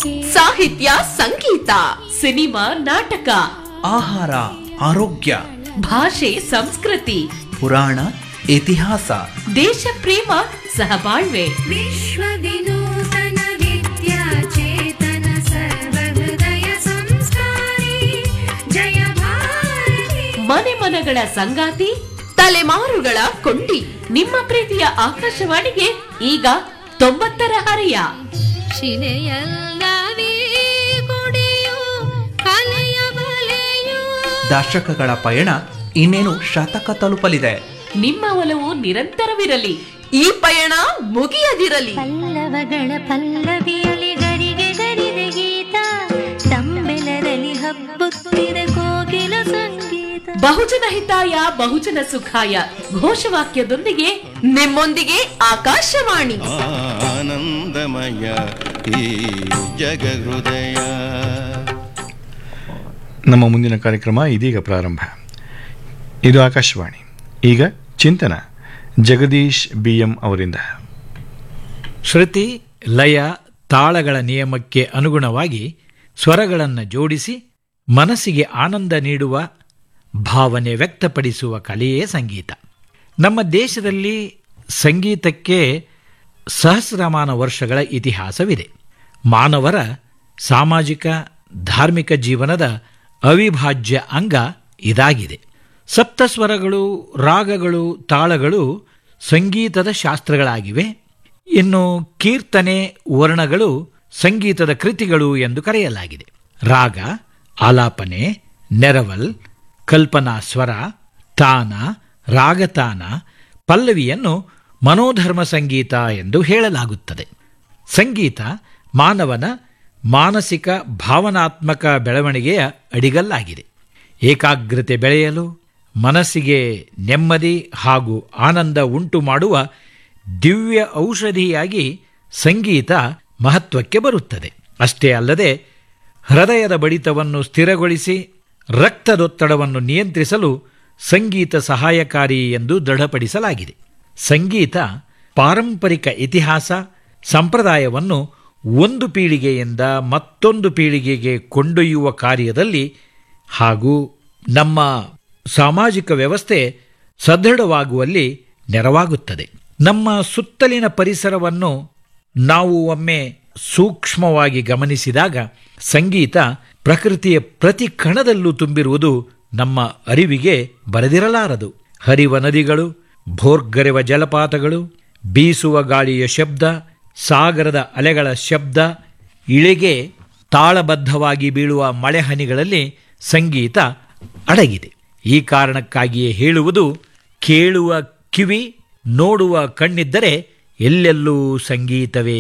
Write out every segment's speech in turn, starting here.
ಸಾಹಿತ್ಯ ಸಂಗೀತ ಸಿನಿಮಾ ನಾಟಕ ಆಹಾರ ಆರೋಗ್ಯ ಭಾಷೆ ಸಂಸ್ಕೃತಿ ಪುರಾಣ ಇತಿಹಾಸ ದೇಶ ಪ್ರೇಮ ಸಹಬಾಳ್ವೆ विश्वविनूतन विद्याचेतन सर्वहृदय संस्कारी जय भारती ಮನೆ ಮನಗಳ ಸಂಗಾತಿ ತಲೆಮಾರುಗಳ ಕೊಂಡಿ ನಿಮ್ಮ ಪ್ರೀತಿಯ ಆಕಾಶವಾಣಿಗೆ ಈಗ ತೊಂಬತ್ತರ ಹರೆಯ ಶಿಲೆಯಲ್ಲವೇ ಕೊಡೆಯು ಕಲೆಯ ಬಲೆಯು ದಶಕಗಳ ಪಯಣ ಇನ್ನೇನು ಶತಕ ತಲುಪಲಿದೆ ನಿಮ್ಮ ಒಲವು ನಿರಂತರವಿರಲಿ ಈ ಪಯಣ ಮುಗಿಯದಿರಲಿ ಪಲ್ಲವಗಳ ಪಲ್ಲವಿಯಲಿ ಗರಿಗೆ ಗರಿದೆ ಗೀತ ತಮ್ಮೆಲರಲ್ಲಿ ಹಬ್ಬುತ್ತಿದೆ ಕೋಗಿಲ ಸಂಗೀತ ಬಹುಜನ ಹಿತಾಯ ಬಹುಜನ ಸುಖಾಯ ಘೋಷವಾಕ್ಯದೊಂದಿಗೆ ನಿಮ್ಮೊಂದಿಗೆ ಆಕಾಶವಾಣಿ ಆನಂದಮಯ ಈ ಜಗಹೃದಯ ನಮ್ಮ ಮುಂದಿನ ಕಾರ್ಯಕ್ರಮ ಇದೀಗ ಪ್ರಾರಂಭ ಇದು ಆಕಾಶವಾಣಿ ಈಗ ಚಿಂತನ ಜಗದೀಶ್ ಬಿ ಎಂ ಅವರಿಂದ ಶ್ರುತಿ ಲಯ ತಾಳಗಳ ನಿಯಮಕ್ಕೆ ಅನುಗುಣವಾಗಿ ಸ್ವರಗಳನ್ನು ಜೋಡಿಸಿ ಮನಸ್ಸಿಗೆ ಆನಂದ ನೀಡುವ ಭಾವನೆ ವ್ಯಕ್ತಪಡಿಸುವ ಕಲೆಯೇ ಸಂಗೀತ ನಮ್ಮ ದೇಶದಲ್ಲಿ ಸಂಗೀತಕ್ಕೆ ಸಹಸ್ರಮಾನ ವರ್ಷಗಳ ಇತಿಹಾಸವಿದೆ ಮಾನವರ ಸಾಮಾಜಿಕ ಧಾರ್ಮಿಕ ಜೀವನದ ಅವಿಭಾಜ್ಯ ಅಂಗ ಇದಾಗಿದೆ ಸಪ್ತಸ್ವರಗಳು ರಾಗಗಳು ತಾಳಗಳು ಸಂಗೀತದ ಶಾಸ್ತ್ರಗಳಾಗಿವೆ ಇನ್ನು ಕೀರ್ತನೆ ವರ್ಣಗಳು ಸಂಗೀತದ ಕೃತಿಗಳು ಎಂದು ಕರೆಯಲಾಗಿದೆ ರಾಗ ಆಲಾಪನೆ ನೆರವಲ್ ಕಲ್ಪನಾ ಸ್ವರ ತಾನ ರಾಗತಾನ ಪಲ್ಲವಿಯನ್ನು ಮನೋಧರ್ಮ ಸಂಗೀತ ಎಂದು ಹೇಳಲಾಗುತ್ತದೆ ಸಂಗೀತ ಮಾನವನ ಮಾನಸಿಕ ಭಾವನಾತ್ಮಕ ಬೆಳವಣಿಗೆಯ ಅಡಿಗಲ್ಲಾಗಿದೆ ಏಕಾಗ್ರತೆ ಬೆಳೆಯಲು ಮನಸ್ಸಿಗೆ ನೆಮ್ಮದಿ ಹಾಗೂ ಆನಂದ ಉಂಟು ಮಾಡುವ ದಿವ್ಯ ಔಷಧಿಯಾಗಿ ಸಂಗೀತ ಮಹತ್ವಕ್ಕೆ ಬರುತ್ತದೆ ಅಷ್ಟೇ ಅಲ್ಲದೆ ಹೃದಯದ ಬಡಿತವನ್ನು ಸ್ಥಿರಗೊಳಿಸಿ ರಕ್ತದೊತ್ತಡವನ್ನು ನಿಯಂತ್ರಿಸಲು ಸಂಗೀತ ಸಹಾಯಕಾರಿ ಎಂದು ದೃಢಪಡಿಸಲಾಗಿದೆ ಸಂಗೀತ ಪಾರಂಪರಿಕ ಇತಿಹಾಸ ಸಂಪ್ರದಾಯವನ್ನು ಒಂದು ಪೀಳಿಗೆಯಿಂದ ಮತ್ತೊಂದು ಪೀಳಿಗೆಗೆ ಕೊಂಡೊಯ್ಯುವ ಕಾರ್ಯದಲ್ಲಿ ಹಾಗೂ ನಮ್ಮ ಸಾಮಾಜಿಕ ವ್ಯವಸ್ಥೆ ಸದೃಢವಾಗುವಲ್ಲಿ ನೆರವಾಗುತ್ತದೆ ನಮ್ಮ ಸುತ್ತಲಿನ ಪರಿಸರವನ್ನು ನಾವು ಒಮ್ಮೆ ಸೂಕ್ಷ್ಮವಾಗಿ ಗಮನಿಸಿದಾಗ ಸಂಗೀತ ಪ್ರಕೃತಿಯ ಪ್ರತಿ ಕಣದಲ್ಲೂ ತುಂಬಿರುವುದು ನಮ್ಮ ಅರಿವಿಗೆ ಬರೆದಿರಲಾರದು ಹರಿವ ನದಿಗಳು ಭೋರ್ಗರೆವ ಜಲಪಾತಗಳು ಬೀಸುವ ಗಾಳಿಯ ಶಬ್ದ ಸಾಗರದ ಅಲೆಗಳ ಶಬ್ದ ಇಳೆಗೆ ತಾಳಬದ್ಧವಾಗಿ ಬೀಳುವ ಮಳೆಹನಿಗಳಲ್ಲಿ ಸಂಗೀತ ಅಡಗಿದೆ ಈ ಕಾರಣಕ್ಕಾಗಿಯೇ ಹೇಳುವುದು ಕೇಳುವ ಕಿವಿ ನೋಡುವ ಕಣ್ಣಿದ್ದರೆ ಎಲ್ಲೆಲ್ಲೂ ಸಂಗೀತವೇ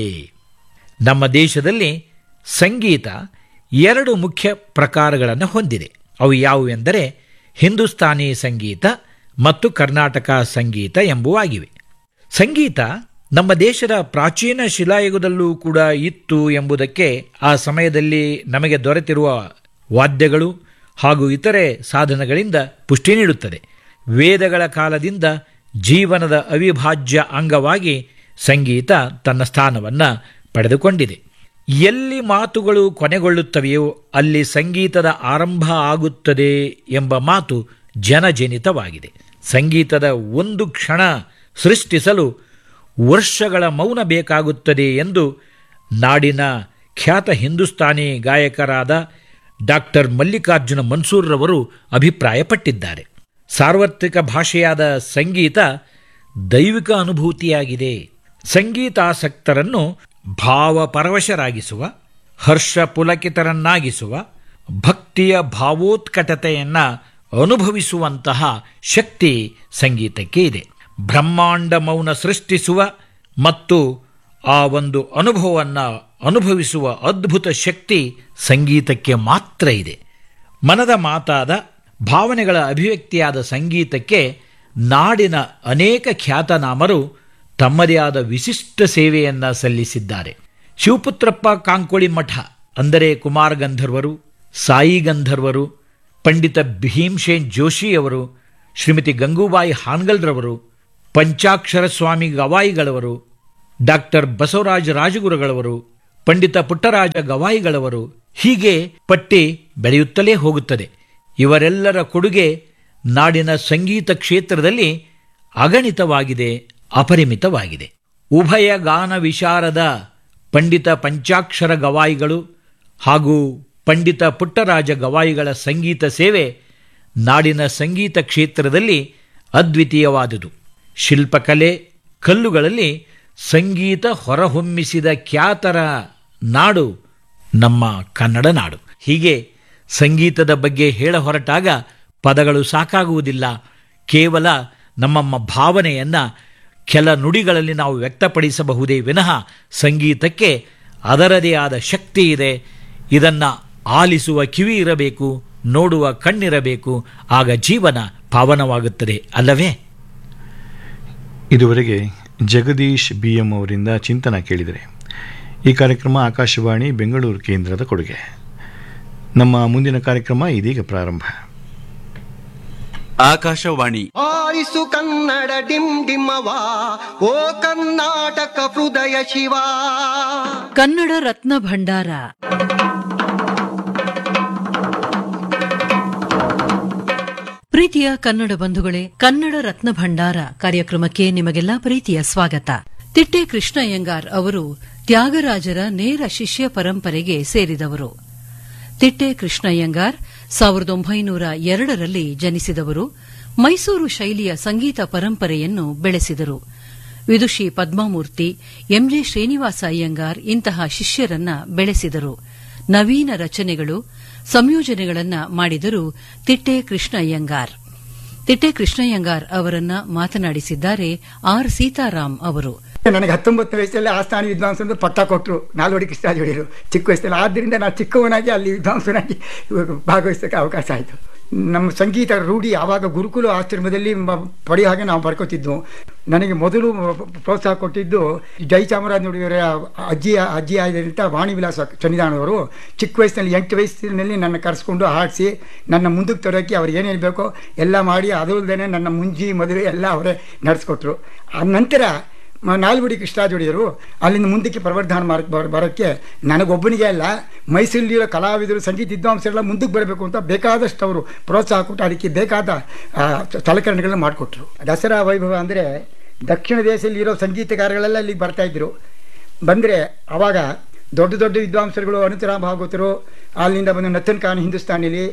ನಮ್ಮ ದೇಶದಲ್ಲಿ ಸಂಗೀತ ಎರಡು ಮುಖ್ಯ ಪ್ರಕಾರಗಳನ್ನು ಹೊಂದಿದೆ ಅವು ಯಾವುವೆಂದರೆ ಹಿಂದೂಸ್ತಾನಿ ಸಂಗೀತ ಮತ್ತು ಕರ್ನಾಟಕ ಸಂಗೀತ ಎಂಬುವಾಗಿವೆ ಸಂಗೀತ ನಮ್ಮ ದೇಶದ ಪ್ರಾಚೀನ ಶಿಲಾಯುಗದಲ್ಲೂ ಕೂಡ ಇತ್ತು ಎಂಬುದಕ್ಕೆ ಆ ಸಮಯದಲ್ಲಿ ನಮಗೆ ದೊರೆತಿರುವ ವಾದ್ಯಗಳು ಹಾಗೂ ಇತರೆ ಸಾಧನಗಳಿಂದ ಪುಷ್ಟಿ ನೀಡುತ್ತದೆ ವೇದಗಳ ಕಾಲದಿಂದ ಜೀವನದ ಅವಿಭಾಜ್ಯ ಅಂಗವಾಗಿ ಸಂಗೀತ ತನ್ನ ಸ್ಥಾನವನ್ನು ಪಡೆದುಕೊಂಡಿದೆ ಎಲ್ಲಿ ಮಾತುಗಳು ಕೊನೆಗೊಳ್ಳುತ್ತವೆಯೋ ಅಲ್ಲಿ ಸಂಗೀತದ ಆರಂಭ ಆಗುತ್ತದೆ ಎಂಬ ಮಾತು ಜನಜನಿತವಾಗಿದೆ ಸಂಗೀತದ ಒಂದು ಕ್ಷಣ ಸೃಷ್ಟಿಸಲು ವರ್ಷಗಳ ಮೌನ ಬೇಕಾಗುತ್ತದೆ ಎಂದು ನಾಡಿನ ಖ್ಯಾತ ಹಿಂದೂಸ್ತಾನಿ ಗಾಯಕರಾದ ಡಾಕ್ಟರ್ ಮಲ್ಲಿಕಾರ್ಜುನ ಮನ್ಸೂರ್ರವರು ಅಭಿಪ್ರಾಯಪಟ್ಟಿದ್ದಾರೆ ಸಾರ್ವತ್ರಿಕ ಭಾಷೆಯಾದ ಸಂಗೀತ ದೈವಿಕ ಅನುಭೂತಿಯಾಗಿದೆ ಸಂಗೀತಾಸಕ್ತರನ್ನು ಭಾವಪರವಶರಾಗಿಸುವ ಹರ್ಷ ಪುಲಕಿತರನ್ನಾಗಿಸುವ ಭಕ್ತಿಯ ಭಾವೋತ್ಕಟತೆಯನ್ನ ಅನುಭವಿಸುವಂತಹ ಶಕ್ತಿ ಸಂಗೀತಕ್ಕೆ ಇದೆ ಬ್ರಹ್ಮಾಂಡ ಮೌನ ಸೃಷ್ಟಿಸುವ ಮತ್ತು ಆ ಒಂದು ಅನುಭವವನ್ನು ಅನುಭವಿಸುವ ಅದ್ಭುತ ಶಕ್ತಿ ಸಂಗೀತಕ್ಕೆ ಮಾತ್ರ ಇದೆ ಮನದ ಮಾತಾದ ಭಾವನೆಗಳ ಅಭಿವ್ಯಕ್ತಿಯಾದ ಸಂಗೀತಕ್ಕೆ ನಾಡಿನ ಅನೇಕ ಖ್ಯಾತನಾಮರು ತಮ್ಮದೇ ಆದ ವಿಶಿಷ್ಟ ಸೇವೆಯನ್ನು ಸಲ್ಲಿಸಿದ್ದಾರೆ ಶಿವಪುತ್ರಪ್ಪ ಕಾಂಕೋಳಿ ಮಠ ಅಂದರೆ ಕುಮಾರ ಗಂಧರ್ವರು ಸಾಯಿ ಗಂಧರ್ವರು ಪಂಡಿತ ಭೀಮ್ಸೇನ್ ಜೋಶಿಯವರು ಶ್ರೀಮತಿ ಗಂಗೂಬಾಯಿ ಹಾನ್ಗಲ್ರವರು ಪಂಚಾಕ್ಷರ ಸ್ವಾಮಿ ಗವಾಯಿಗಳವರು ಡಾಕ್ಟರ್ ಬಸವರಾಜ ರಾಜಗುರುಗಳವರು ಪಂಡಿತ ಪುಟ್ಟರಾಜ ಗವಾಯಿಗಳವರು ಹೀಗೆ ಪಟ್ಟಿ ಬೆಳೆಯುತ್ತಲೇ ಹೋಗುತ್ತದೆ ಇವರೆಲ್ಲರ ಕೊಡುಗೆ ನಾಡಿನ ಸಂಗೀತ ಕ್ಷೇತ್ರದಲ್ಲಿ ಅಗಣಿತವಾಗಿದೆ ಅಪರಿಮಿತವಾಗಿದೆ ಉಭಯ ಗಾನ ವಿಶಾರದ ಪಂಡಿತ ಪಂಚಾಕ್ಷರ ಗವಾಯಿಗಳು ಹಾಗೂ ಪಂಡಿತ ಪುಟ್ಟರಾಜ ಗವಾಯಿಗಳ ಸಂಗೀತ ಸೇವೆ ನಾಡಿನ ಸಂಗೀತ ಕ್ಷೇತ್ರದಲ್ಲಿ ಅದ್ವಿತೀಯವಾದುದು ಶಿಲ್ಪಕಲೆ ಕಲ್ಲುಗಳಲ್ಲಿ ಸಂಗೀತ ಹೊರಹೊಮ್ಮಿಸಿದ ಖ್ಯಾತರ ನಾಡು ನಮ್ಮ ಕನ್ನಡ ನಾಡು ಹೀಗೆ ಸಂಗೀತದ ಬಗ್ಗೆ ಹೇಳ ಹೊರಟಾಗ ಪದಗಳು ಸಾಕಾಗುವುದಿಲ್ಲ ಕೇವಲ ನಮ್ಮ ಭಾವನೆಯನ್ನ ಕೆಲ ನುಡಿಗಳಲ್ಲಿ ನಾವು ವ್ಯಕ್ತಪಡಿಸಬಹುದೇ ವಿನಃ ಸಂಗೀತಕ್ಕೆ ಅದರದೇ ಆದ ಶಕ್ತಿ ಇದೆ ಇದನ್ನ ಆಲಿಸುವ ಕಿವಿ ಇರಬೇಕು ನೋಡುವ ಕಣ್ಣಿರಬೇಕು ಆಗ ಜೀವನ ಪಾವನವಾಗುತ್ತದೆ ಅಲ್ಲವೇ ಇದುವರೆಗೆ ಜಗದೀಶ್ ಬಿ ಎಂ ಅವರಿಂದ ಚಿಂತನ ಕೇಳಿದರೆ ಈ ಕಾರ್ಯಕ್ರಮ ಆಕಾಶವಾಣಿ ಬೆಂಗಳೂರು ಕೇಂದ್ರದ ಕೊಡುಗೆ ನಮ್ಮ ಮುಂದಿನ ಕಾರ್ಯಕ್ರಮ ಇದೀಗ ಪ್ರಾರಂಭ ಆಕಾಶವಾಣಿ ಆರಿಸು ಕನ್ನಡ ಡಿಮ್ ಡಿಮ್ಮವ ಓ ಕರ್ನಾಟಕ ಹೃದಯ ಶಿವ ಕನ್ನಡ ರತ್ನ ಭಂಡಾರ ಪ್ರೀತಿಯ ಕನ್ನಡ ಬಂಧುಗಳೇ ಕನ್ನಡ ರತ್ನ ಭಂಡಾರ ಕಾರ್ಯಕ್ರಮಕ್ಕೆ ನಿಮಗೆಲ್ಲ ಪ್ರೀತಿಯ ಸ್ವಾಗತ ತಿಟ್ಟೆ ಕೃಷ್ಣಯ್ಯಂಗಾರ್ ಅವರು ತ್ಯಾಗರಾಜರ ನೇರ ಶಿಷ್ಯ ಪರಂಪರೆಗೆ ಸೇರಿದವರು ತಿಟ್ಟೆ ಕೃಷ್ಣಯ್ಯಂಗಾರ್ ಸಾವಿರದ ಒಂಬೈನೂರ ಎರಡರಲ್ಲಿ ಜನಿಸಿದವರು ಮೈಸೂರು ಶೈಲಿಯ ಸಂಗೀತ ಪರಂಪರೆಯನ್ನು ಬೆಳೆಸಿದರು ವಿದುಷಿ ಪದ್ಮಾಮೂರ್ತಿ ಎಂಜೆ ಶ್ರೀನಿವಾಸ ಅಯ್ಯಂಗಾರ್ ಇಂತಹ ಶಿಷ್ಯರನ್ನ ಬೆಳೆಸಿದರು ನವೀನ ರಚನೆಗಳು ಸಂಯೋಜನೆಗಳನ್ನ ಮಾಡಿದರು ತಿಟ್ಟೆ ಕೃಷ್ಣಯ್ಯಂಗಾರ್ ತಿಟ್ಟೆ ಕೃಷ್ಣಯ್ಯಂಗಾರ್ ಅವರನ್ನ ಮಾತನಾಡಿಸಿದ್ದಾರೆ ಆರ್ ಸೀತಾರಾಮ್ ಅವರು ನನಗೆ ಹತ್ತೊಂಬತ್ತು ವಯಸ್ಸಲ್ಲಿ ಆಸ್ಥಾನ ವಿದ್ವಾಂಸರು ಪಟ್ಟ ಕೊಟ್ಟರು ನಾಲ್ವಡಿ ಕೃಷ್ಣಾಜೋಡಿಯರು ಚಿಕ್ಕ ವಯಸ್ಸಲ್ಲಿ ಆದ್ದರಿಂದ ನಾನು ಚಿಕ್ಕವನಾಗಿ ಅಲ್ಲಿ ವಿದ್ವಾಂಸನಾಗಿ ಭಾಗವಹಿಸೋಕ್ಕೆ ಅವಕಾಶ ಆಯಿತು ನಮ್ಮ ಸಂಗೀತ ರೂಢಿ ಆವಾಗ ಗುರುಕುಲ ಆಶ್ರಮದಲ್ಲಿ ಮ- ಪಡೆಯೋ ಹಾಗೆ ನಾವು ಬರ್ಕೋತಿದ್ವು ನನಗೆ ಮೊದಲು ಪ್ರೋತ್ಸಾಹ ಕೊಟ್ಟಿದ್ದು ಜೈ ಚಾಮರಾಜನವರ ಅಜ್ಜಿ ಅಜ್ಜಿ ಆಗಿದ್ದಂಥ ವಾಣಿ ವಿಲಾಸ ಸನ್ನಿಧಾನದವರು ಚಿಕ್ಕ ವಯಸ್ಸಿನಲ್ಲಿ ಎಂಟು ವಯಸ್ಸಿನಲ್ಲಿ ನನ್ನ ಕರೆಸ್ಕೊಂಡು ಹಾಡಿಸಿ ನನ್ನ ಮುಂದಕ್ಕೆ ತರೋಕ್ಕೆ ಅವ್ರು ಏನೇನು ಬೇಕೋ ಎಲ್ಲ ಮಾಡಿ ಅದಲ್ಲದೆ ನನ್ನ ಮುಂಜಿ ಮದುವೆ ಎಲ್ಲ ಅವರೇ ನಡೆಸ್ಕೊಟ್ರು ಆ ನಂತರ ಮ- ನಾಲ್ವಡಿ ಕೃಷ್ಣಾಜೋಡಿಯರು ಅಲ್ಲಿಂದ ಮುಂದಕ್ಕೆ ಪ್ರವರ್ಧನ ಮಾರ್ಕ್ ಬರ ಬರೋಕ್ಕೆ ನನಗೊಬ್ಬನಿಗೆ ಅಲ್ಲ ಮೈಸೂರಿಲಿರೋ ಕಲಾವಿದರು ಸಂಗೀತ ವಿದ್ವಾಂಸರೆಲ್ಲ ಮುಂದಕ್ಕೆ ಬರಬೇಕು ಅಂತ ಬೇಕಾದಷ್ಟು ಅವರು ಪ್ರೋತ್ಸಾಹ ಕೊಟ್ಟು ಅದಕ್ಕೆ ಬೇಕಾದ ಆ, ಸಲಕರಣೆಗಳನ್ನ ಮಾಡಿಕೊಟ್ರು ದಸರಾ ವೈಭವ ಅಂದರೆ ದಕ್ಷಿಣ ದೇಶದಲ್ಲಿ ಇರೋ ಸಂಗೀತಗಾರಗಳೆಲ್ಲ ಇಲ್ಲಿಗೆ ಬರ್ತಾ ಇದ್ರು ಬಂದರೆ ಆವಾಗ ದೊಡ್ಡ ದೊಡ್ಡ ವಿದ್ವಾಂಸರುಗಳು ಅನುತರಾಮ್ ಭಾಗವತರು ಅಲ್ಲಿಂದ ಬಂದು ನತನ್ ಖಾನ್ ಹಿಂದೂಸ್ತಾನಿಲಿ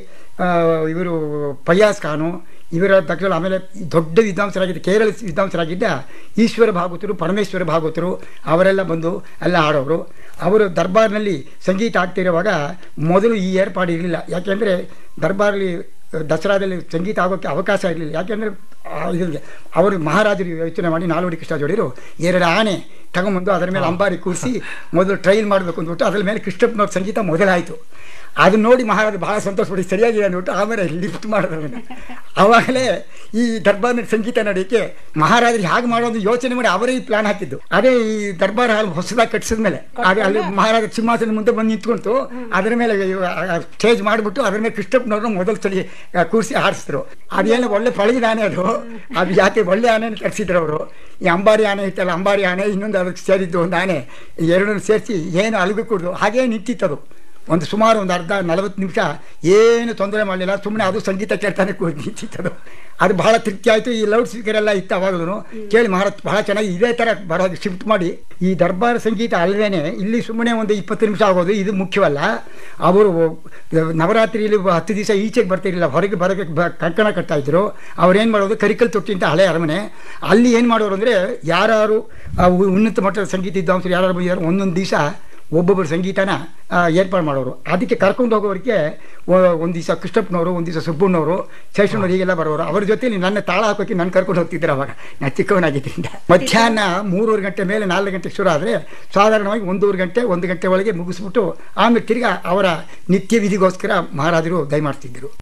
ಇವರು ಫಯಾಜ್ ಖಾನು ಇವರ ತಕ್ಷಣ ಆಮೇಲೆ ಈ ದೊಡ್ಡ ವಿದ್ವಾಂಸರಾಗಿದ್ದ ಕೇರಳ ವಿದ್ವಾಂಸರಾಗಿದ್ದ ಈಶ್ವರ ಭಾಗವತರು ಪರಮೇಶ್ವರ ಭಾಗವತರು ಅವರೆಲ್ಲ ಬಂದು ಎಲ್ಲ ಆಡೋರು ಅವರು ದರ್ಬಾರ್ನಲ್ಲಿ ಸಂಗೀತ ಆಗ್ತಿರುವಾಗ ಮೊದಲು ಈ ಏರ್ಪಾಡು ಇರಲಿಲ್ಲ ಯಾಕೆಂದರೆ ದರ್ಬಾರಲ್ಲಿ ದಸರಾದಲ್ಲಿ ಸಂಗೀತ ಆಗೋಕ್ಕೆ ಅವಕಾಶ ಇರಲಿಲ್ಲ ಯಾಕೆಂದರೆ ಇದರಲ್ಲಿ ಅವರು ಮಹಾರಾಜರು ಯೋಚನೆ ಮಾಡಿ ನಾಲ್ವಡಿ ಕೃಷ್ಣಾಜೋಡಿರು ಎರಡು ಆನೆ ತಗೊಂಬಂದು ಅದರ ಮೇಲೆ ಅಂಬಾರಿ ಕೂರಿಸಿ ಮೊದಲು ಟ್ರೈಲ್ ಮಾಡಬೇಕು ಅಂದ್ಬಿಟ್ಟು ಅದರ ಮೇಲೆ ಕೃಷ್ಣಪ್ಪನವ್ರ ಸಂಗೀತ ಮೊದಲಾಯಿತು ಅದನ್ನ ನೋಡಿ ಮಹಾರಾಜ ಬಹಳ ಸಂತೋಷಪಡಿ ಸರಿಯಾಗಿದೆ ಅಂದ್ಬಿಟ್ಟು ಆಮೇಲೆ ಲಿಫ್ಟ್ ಮಾಡಿದ್ರು ಆವಾಗಲೇ ಈ ದರ್ಬಾರ್ನಲ್ಲಿ ಸಂಗೀತ ನಡೆಯೋಕ್ಕೆ ಮಹಾರಾಜರು ಹೇಗೆ ಮಾಡೋದು ಯೋಚನೆ ಮಾಡಿ ಅವರೇ ಈ ಪ್ಲಾನ್ ಹಾಕಿದ್ದು ಅದೇ ಈ ದರ್ಬಾರ್ ಹಾಲ್ ಹೊಸದಾಗಿ ಕಟ್ಟಿಸಿದ ಮೇಲೆ ಅದೇ ಅಲ್ಲಿ ಮಹಾರಾಜ ಸಿಂಹಾಸನ ಮುಂದೆ ಬಂದು ನಿಂತ್ಕೊಂತು ಅದರ ಮೇಲೆ ಸ್ಟೇಜ್ ಮಾಡಿಬಿಟ್ಟು ಅದರ ಮೇಲೆ ಕೃಷ್ಣಪ್ಪನವ್ರನ್ನ ಮೊದಲು ಸಲ ಕೂರಿಸಿ ಹಾರಿಸಿದ್ರು ಅದೇನು ಒಳ್ಳೆ ಪಳಗಿದ ಆನೆ ಅದು ಅದು ಯಾಕೆ ಒಳ್ಳೆ ಆನೆ ಕಟ್ಸಿದ್ರು ಅವರು ಈ ಅಂಬಾರಿ ಆನೆ ಇತ್ತಲ್ಲ ಅಂಬಾರಿ ಆನೆ ಇನ್ನೊಂದು ಅದಕ್ಕೆ ಸೇರಿದ್ದು ಒಂದು ಆನೆ ಎರಡನ್ನು ಸೇರಿಸಿ ಏನು ಅಲುಗು ಕುಡ್ದು ಹಾಗೇ ನಿಂತಿತ್ತದು ಒಂದು ಸುಮಾರು ಒಂದು ಅರ್ಧ ನಲವತ್ತು ನಿಮಿಷ ಏನು ತೊಂದರೆ ಮಾಡಲಿಲ್ಲ ಸುಮ್ಮನೆ ಅದು ಸಂಗೀತ ಕೇಳ್ತಾನೆ ಕೂ ನಿಂತಿತ್ತದು ಅದು ಬಹಳ ತೃಪ್ತಿ ಆಯಿತು ಈ ಲೌಡ್ ಸ್ಪೀಕರ್ ಎಲ್ಲ ಇತ್ತು ಅವಾಗಲೂ ಕೇಳಿ ಮಹಾರಾಜ್ ಬಹಳ ಚೆನ್ನಾಗಿ ಇದೇ ಥರ ಬರೋ ಶಿಫ್ಟ್ ಮಾಡಿ ಈ ದರ್ಬಾರ್ ಸಂಗೀತ ಅಲ್ಲದೇನೆ ಇಲ್ಲಿ ಸುಮ್ಮನೆ ಒಂದು ಇಪ್ಪತ್ತು ನಿಮಿಷ ಆಗೋದು ಇದು ಮುಖ್ಯವಲ್ಲ ಅವರು ನವರಾತ್ರಿಯಲ್ಲಿ ಹತ್ತು ದಿವಸ ಈಚೆಗೆ ಬರ್ತಿರಲಿಲ್ಲ ಹೊರಗೆ ಬರೋಕ್ಕೆ ಬ ಕಂಕಣ ಕಟ್ತಾ ಇದ್ರು ಅವ್ರೇನು ಮಾಡೋದು ಕರಿಕಲ್ ತೊಟ್ಟಿ ಅಂತ ಹಳೆ ಅರಮನೆ ಅಲ್ಲಿ ಏನು ಮಾಡೋರು ಅಂದರೆ ಯಾರು ಉನ್ನತ ಮಟ್ಟದ ಸಂಗೀತ ವಿದ್ವಾಂಸರು ಯಾರು ಬಂದಿದ್ದಾರೆ ಒಂದೊಂದು ದಿವಸ ಒಬ್ಬೊಬ್ಬರು ಸಂಗೀತನ ಆ, ಏರ್ಪಾಡು ಮಾಡೋರು ಅದಕ್ಕೆ ಕರ್ಕೊಂಡು ಹೋಗೋರಿಗೆ ಒಂದು ದಿವಸ ಕೃಷ್ಣಪ್ಪನವರು ಒಂದು ದಿವಸ ಸುಬ್ಬಣ್ಣವರು ಶೇಷಣ್ಣವ್ರು ಹೀಗೆಲ್ಲ ಬರೋರು ಅವ್ರ ಜೊತೆಲಿ ನನ್ನ ತಾಳ ಹಾಕೋಕೆ ನಾನು ಕರ್ಕೊಂಡು ಹೋಗ್ತಿದ್ರು ಅವಾಗ ನಾನು ಚಿಕ್ಕವನಾಗಿದ್ದರಿಂದ ಮಧ್ಯಾಹ್ನ ಮೂರುವರೆ ಗಂಟೆ ಮೇಲೆ ನಾಲ್ಕು ಗಂಟೆಗೆ ಶುರು ಆದರೆ ಸಾಧಾರಣವಾಗಿ ಒಂದೂವರೆ ಗಂಟೆ ಒಂದು ಗಂಟೆ ಒಳಗೆ ಮುಗಿಸ್ಬಿಟ್ಟು ಆಮೇಲೆ ತಿರ್ಗಾ ಅವರ ನಿತ್ಯ ವಿಧಿಗೋಸ್ಕರ ಮಹಾರಾಜರು ದಯಮಾಡ್ತಿದ್ದರು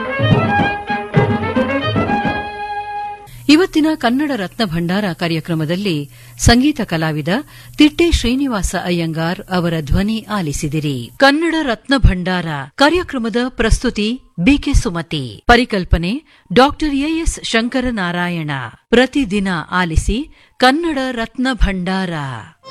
ಇವತ್ತಿನ ಕನ್ನಡ ರತ್ನ ಭಂಡಾರ ಕಾರ್ಯಕ್ರಮದಲ್ಲಿ ಸಂಗೀತ ಕಲಾವಿದ ತಿಟ್ಟೆ ಶ್ರೀನಿವಾಸ ಅಯ್ಯಂಗಾರ್ ಅವರ ಧ್ವನಿ ಆಲಿಸಿದಿರಿ ಕನ್ನಡ ರತ್ನ ಭಂಡಾರ ಕಾರ್ಯಕ್ರಮದ ಪ್ರಸ್ತುತಿ ಬಿಕೆ ಸುಮತಿ ಪರಿಕಲ್ಪನೆ ಡಾಕ್ಟರ್ ಎಎಸ್ ಶಂಕರನಾರಾಯಣ ಪ್ರತಿದಿನ ಆಲಿಸಿ ಕನ್ನಡ ರತ್ನ ಭಂಡಾರ